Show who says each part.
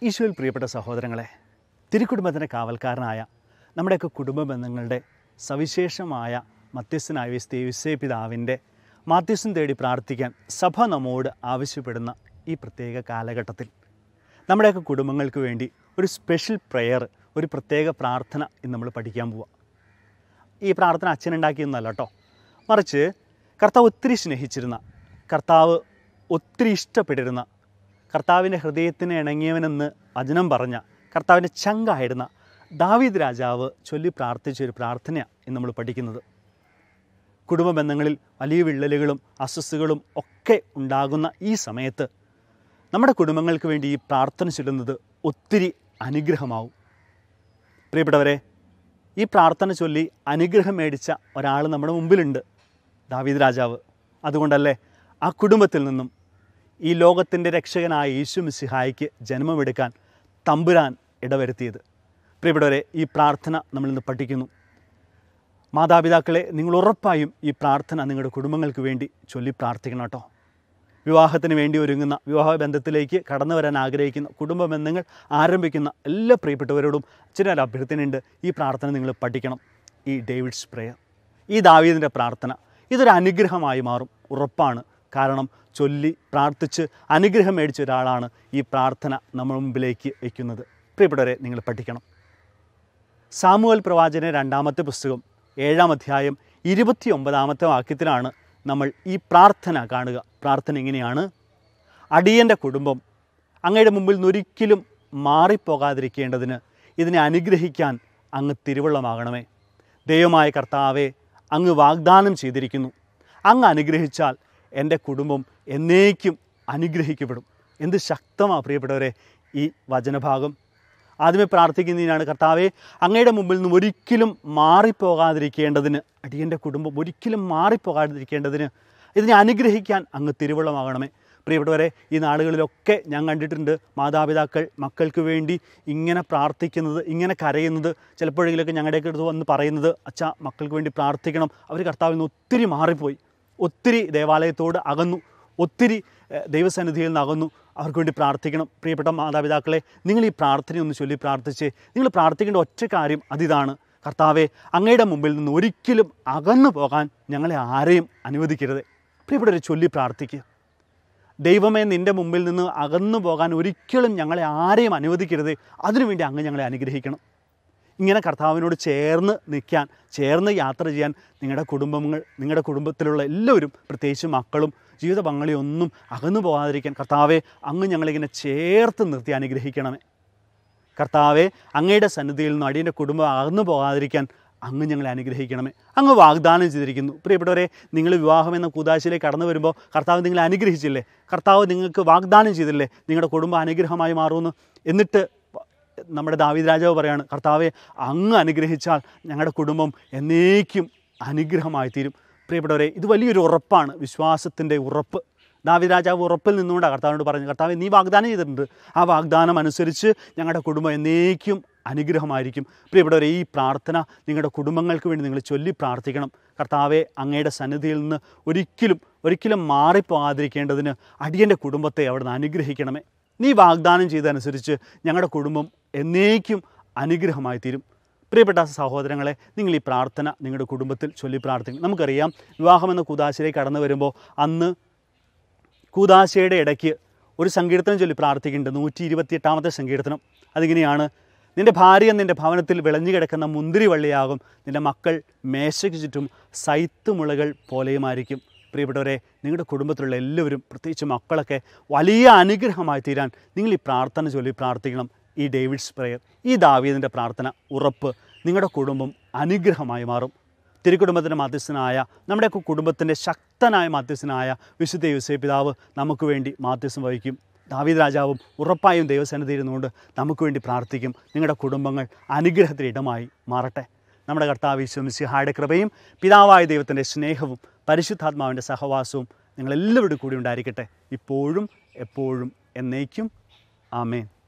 Speaker 1: ഈശോയിൽ പ്രിയപ്പെട്ട സഹോദരങ്ങളെ തിരുക്കുടുംബത്തിൻ്റെ കാവൽക്കാരനായ നമ്മുടെയൊക്കെ കുടുംബ ബന്ധങ്ങളുടെ സവിശേഷമായ മധ്യസ്ഥനായ വിശുദ്ധ യുസേ പിതാവിൻ്റെ മാധ്യസ്ഥം തേടി പ്രാർത്ഥിക്കാൻ സഭ നമ്മോട് ആവശ്യപ്പെടുന്ന ഈ പ്രത്യേക കാലഘട്ടത്തിൽ നമ്മുടെയൊക്കെ കുടുംബങ്ങൾക്ക് വേണ്ടി ഒരു സ്പെഷ്യൽ പ്രെയർ ഒരു പ്രത്യേക പ്രാർത്ഥന ഇന്ന് നമ്മൾ പഠിക്കാൻ പോവുക ഈ പ്രാർത്ഥന അച്ഛനുണ്ടാക്കിയൊന്നല്ല കേട്ടോ മറിച്ച് കർത്താവ് ഒത്തിരി സ്നേഹിച്ചിരുന്ന കർത്താവ് ഒത്തിരി ഇഷ്ടപ്പെട്ടിരുന്ന കർത്താവിൻ്റെ ഹൃദയത്തിന് ഇണങ്ങിയവനെന്ന് വചനം പറഞ്ഞ കർത്താവിൻ്റെ ചങ്കായിരുന്ന ദാവീദ് രാജാവ് ചൊല്ലി പ്രാർത്ഥിച്ച ഒരു പ്രാർത്ഥനയാണ് ഇന്ന് നമ്മൾ പഠിക്കുന്നത് കുടുംബ ബന്ധങ്ങളിൽ വലിയ വിള്ളലുകളും അസ്വസ്ഥകളും ഒക്കെ ഉണ്ടാകുന്ന ഈ സമയത്ത് നമ്മുടെ കുടുംബങ്ങൾക്ക് വേണ്ടി ഈ പ്രാർത്ഥന ചൊല്ലുന്നത് ഒത്തിരി അനുഗ്രഹമാവും പ്രിയപ്പെട്ടവരെ ഈ പ്രാർത്ഥന ചൊല്ലി അനുഗ്രഹം മേടിച്ച ഒരാൾ നമ്മുടെ മുമ്പിലുണ്ട് ദാവീദ് രാജാവ് അതുകൊണ്ടല്ലേ ആ കുടുംബത്തിൽ നിന്നും ഈ ലോകത്തിൻ്റെ രക്ഷകനായ യേശു മിസിഹായിക്ക് ജന്മമെടുക്കാൻ തമ്പുരാൻ ഇടവരുത്തിയത് പ്രിയപ്പെട്ടവരെ ഈ പ്രാർത്ഥന നമ്മളിന്ന് പഠിക്കുന്നു മാതാപിതാക്കളെ നിങ്ങൾ ഉറപ്പായും ഈ പ്രാർത്ഥന നിങ്ങളുടെ കുടുംബങ്ങൾക്ക് വേണ്ടി ചൊല്ലി പ്രാർത്ഥിക്കണം കേട്ടോ വിവാഹത്തിന് വേണ്ടി ഒരുങ്ങുന്ന വിവാഹ ബന്ധത്തിലേക്ക് കടന്നു വരാൻ ആഗ്രഹിക്കുന്ന കുടുംബ ബന്ധങ്ങൾ ആരംഭിക്കുന്ന എല്ലാ പ്രിയപ്പെട്ടവരോടും ചില അഭ്യർത്ഥനയുണ്ട് ഈ പ്രാർത്ഥന നിങ്ങൾ പഠിക്കണം ഈ ഡേവിഡ്സ് പ്രേയർ ഈ ദാവീദിൻ്റെ പ്രാർത്ഥന ഇതൊരു അനുഗ്രഹമായി മാറും ഉറപ്പാണ് കാരണം ചൊല്ലി പ്രാർത്ഥിച്ച് അനുഗ്രഹം മേടിച്ച ഒരാളാണ് ഈ പ്രാർത്ഥന നമ്മുടെ മുമ്പിലേക്ക് വയ്ക്കുന്നത് പ്രിയപ്പെട്ടവരെ നിങ്ങൾ പഠിക്കണം സാമുവൽ പ്രവാചന രണ്ടാമത്തെ പുസ്തകം ഏഴാം അധ്യായം ഇരുപത്തി ഒമ്പതാമത്തെ വാക്യത്തിലാണ് നമ്മൾ ഈ പ്രാർത്ഥന കാണുക പ്രാർത്ഥന ഇങ്ങനെയാണ് അടിയൻ്റെ കുടുംബം അങ്ങയുടെ മുമ്പിൽ നിന്നൊരിക്കലും മാറിപ്പോകാതിരിക്കേണ്ടതിന് ഇതിനെ അനുഗ്രഹിക്കാൻ അങ്ങ് തിരുവള്ളമാകണമേ ദൈവമായ കർത്താവെ അങ്ങ് വാഗ്ദാനം ചെയ്തിരിക്കുന്നു അങ്ങ് അനുഗ്രഹിച്ചാൽ എൻ്റെ കുടുംബം എന്നേക്കും അനുഗ്രഹിക്കപ്പെടും എന്ത് ശക്തമാണ് പ്രിയപ്പെട്ടവരെ ഈ വചനഭാഗം ആദ്യമേ പ്രാർത്ഥിക്കുന്നതിനാണ് കർത്താവെ അങ്ങയുടെ മുമ്പിൽ നിന്നും ഒരിക്കലും മാറിപ്പോകാതിരിക്കേണ്ടതിന് അടിയൻ്റെ കുടുംബം ഒരിക്കലും മാറിപ്പോകാതിരിക്കേണ്ടതിന് ഇതിനെ അനുഗ്രഹിക്കാൻ അങ്ങ് തിരുവള്ളമാകണമേ പ്രിയപ്പെട്ടവരെ ഈ നാടുകളിലൊക്കെ ഞാൻ കണ്ടിട്ടുണ്ട് മാതാപിതാക്കൾ മക്കൾക്ക് വേണ്ടി ഇങ്ങനെ പ്രാർത്ഥിക്കുന്നത് ഇങ്ങനെ കരയുന്നത് ചിലപ്പോഴെങ്കിലൊക്കെ ഞങ്ങളുടെയൊക്കെ അടുത്ത് വന്ന് പറയുന്നത് അച്ഛാ മക്കൾക്ക് വേണ്ടി പ്രാർത്ഥിക്കണം അവർ കർത്താവിൽ നിന്ന് ഒത്തിരി മാറിപ്പോയി ഒത്തിരി ദേവാലയത്തോട് അകന്നു ഒത്തിരി ഏഹ്, ദൈവസന്നിധിയിൽ നിന്ന് അകന്നു അവർക്ക് വേണ്ടി പ്രാർത്ഥിക്കണം പ്രിയപ്പെട്ട മാതാപിതാക്കളെ നിങ്ങൾ ഈ പ്രാർത്ഥനയൊന്ന് ചൊല്ലി പ്രാർത്ഥിച്ച് നിങ്ങൾ പ്രാർത്ഥിക്കേണ്ട ഒറ്റ കാര്യം അതിതാണ് കർത്താവെ അങ്ങയുടെ മുമ്പിൽ നിന്ന് ഒരിക്കലും അകന്നു പോകാൻ ഞങ്ങളെ ആരെയും അനുവദിക്കരുത് പ്രിയപ്പെട്ടവരെ ചൊല്ലി പ്രാർത്ഥിക്കുക ദൈവമേ നിൻ്റെ മുമ്പിൽ നിന്ന് അകന്നു പോകാൻ ഒരിക്കലും ഞങ്ങളെ ആരെയും അനുവദിക്കരുത് അതിനുവേണ്ടി അങ്ങ് ഞങ്ങളെ അനുഗ്രഹിക്കണം ഇങ്ങനെ കർത്താവിനോട് ചേർന്ന് നിൽക്കാൻ ചേർന്ന് യാത്ര ചെയ്യാൻ നിങ്ങളുടെ കുടുംബങ്ങൾ നിങ്ങളുടെ കുടുംബത്തിലുള്ള എല്ലാവരും പ്രത്യേകിച്ച് മക്കളും ജീവിത പങ്കാളിയൊന്നും അകന്നു പോകാതിരിക്കാൻ കർത്താവെ അങ്ങ് ഞങ്ങളിങ്ങനെ ചേർത്ത് നിർത്തി അനുഗ്രഹിക്കണമേ കർത്താവെ അങ്ങയുടെ സന്നിധിയിൽ നിന്ന് അടിയൻ്റെ കുടുംബം അകന്നു പോകാതിരിക്കാൻ അങ്ങ് ഞങ്ങളെ അനുഗ്രഹിക്കണമേ അങ്ങ് വാഗ്ദാനം ചെയ്തിരിക്കുന്നു പ്രിയപ്പെട്ടവരെ നിങ്ങൾ വിവാഹം എന്ന കൂതാശയിലേക്ക് കടന്നു വരുമ്പോൾ കർത്താവ് നിങ്ങളെ അനുഗ്രഹിച്ചില്ലേ കർത്താവ് നിങ്ങൾക്ക് വാഗ്ദാനം ചെയ്തില്ലേ നിങ്ങളുടെ കുടുംബം അനുഗ്രഹമായി മാറുമെന്ന് എന്നിട്ട് നമ്മുടെ ദാവീദ് രാജാവ് പറയാണ് കർത്താവെ അങ്ങ് അനുഗ്രഹിച്ചാൽ ഞങ്ങളുടെ കുടുംബം എന്നേക്കും അനുഗ്രഹമായി തീരും പ്രിയപ്പെട്ടവരെ ഇത് വലിയൊരു ഉറപ്പാണ് വിശ്വാസത്തിൻ്റെ ഉറപ്പ് ദാവീദ് രാജാവ് ഉറപ്പിൽ നിന്നുകൊണ്ടാണ് കർത്താവിനോട് പറഞ്ഞു കർത്താവ് നീ വാഗ്ദാനം ചെയ്തിട്ടുണ്ട് ആ വാഗ്ദാനം അനുസരിച്ച് ഞങ്ങളുടെ കുടുംബം എന്നേക്കും അനുഗ്രഹമായിരിക്കും പ്രിയപ്പെട്ടവരെ ഈ പ്രാർത്ഥന നിങ്ങളുടെ കുടുംബങ്ങൾക്ക് വേണ്ടി നിങ്ങൾ ചൊല്ലി പ്രാർത്ഥിക്കണം കർത്താവെ അങ്ങയുടെ സന്നിധിയിൽ നിന്ന് ഒരിക്കലും ഒരിക്കലും മാറിപ്പോകാതിരിക്കേണ്ടതിന് അടിയൻ്റെ കുടുംബത്തെ അവിടെ നിന്ന് അനുഗ്രഹിക്കണമേ നീ വാഗ്ദാനം ചെയ്തതനുസരിച്ച് ഞങ്ങളുടെ കുടുംബം എന്നേക്കും അനുഗ്രഹമായി തീരും പ്രിയപ്പെട്ട സഹോദരങ്ങളെ നിങ്ങൾ ഈ പ്രാർത്ഥന നിങ്ങളുടെ കുടുംബത്തിൽ ചൊല്ലി പ്രാർത്ഥിക്കും നമുക്കറിയാം വിവാഹമെന്ന കുതാശയിലേക്ക് കടന്നു വരുമ്പോൾ അന്ന് കൂതാശയുടെ ഇടയ്ക്ക് ഒരു സങ്കീർത്തനം ചൊല്ലി പ്രാർത്ഥിക്കുന്നുണ്ട് നൂറ്റി ഇരുപത്തിയെട്ടാമത്തെ സങ്കീർത്തനം അതിങ്ങനെയാണ് നിൻ്റെ ഭാര്യ നിൻ്റെ ഭവനത്തിൽ വിളഞ്ഞു കിടക്കുന്ന മുന്തിരി വള്ളിയാകും നിൻ്റെ മക്കൾ മേശയ്ക്ക് ചുറ്റും സൈത്തുമുളകൾ പോലെയുമായിരിക്കും പ്രിയപ്പെട്ടവരെ നിങ്ങളുടെ കുടുംബത്തിലുള്ള എല്ലാവരും പ്രത്യേകിച്ച് മക്കളൊക്കെ വലിയ അനുഗ്രഹമായി തീരാൻ നിങ്ങൾ ഈ പ്രാർത്ഥന ചൊല്ലി പ്രാർത്ഥിക്കണം ഈ ഡേവിഡ്സ് പ്രയർ ഈ ദാവീദിൻ്റെ പ്രാർത്ഥന ഉറപ്പ് നിങ്ങളുടെ കുടുംബം അനുഗ്രഹമായി മാറും തിരുക്കുടുംബത്തിൻ്റെ മധ്യസ്ഥനായ നമ്മുടെയൊക്കെ കുടുംബത്തിൻ്റെ ശക്തനായ മധ്യസ്ഥനായ വിശുദ്ധ യുസേ പിതാവ് നമുക്ക് വേണ്ടി മാധ്യസ്ഥം വഹിക്കും ദാവീദ് രാജാവും ഉറപ്പായും ദൈവസന്നിധിയിൽ ഇരുന്നുകൊണ്ട് നമുക്ക് വേണ്ടി പ്രാർത്ഥിക്കും നിങ്ങളുടെ കുടുംബങ്ങൾ അനുഗ്രഹത്തിന് ഇടമായി മാറട്ടെ നമ്മുടെ കർത്താവ് ഈശ്വമിസിഹായുടെ കൃപയും പിതാവായ ദൈവത്തിൻ്റെ സ്നേഹവും പരിശുദ്ധാത്മാവിൻ്റെ സഹവാസവും നിങ്ങളെല്ലാവരുടെ കൂടി ഉണ്ടായിരിക്കട്ടെ ഇപ്പോഴും എപ്പോഴും എന്നേക്കും ആമേൻ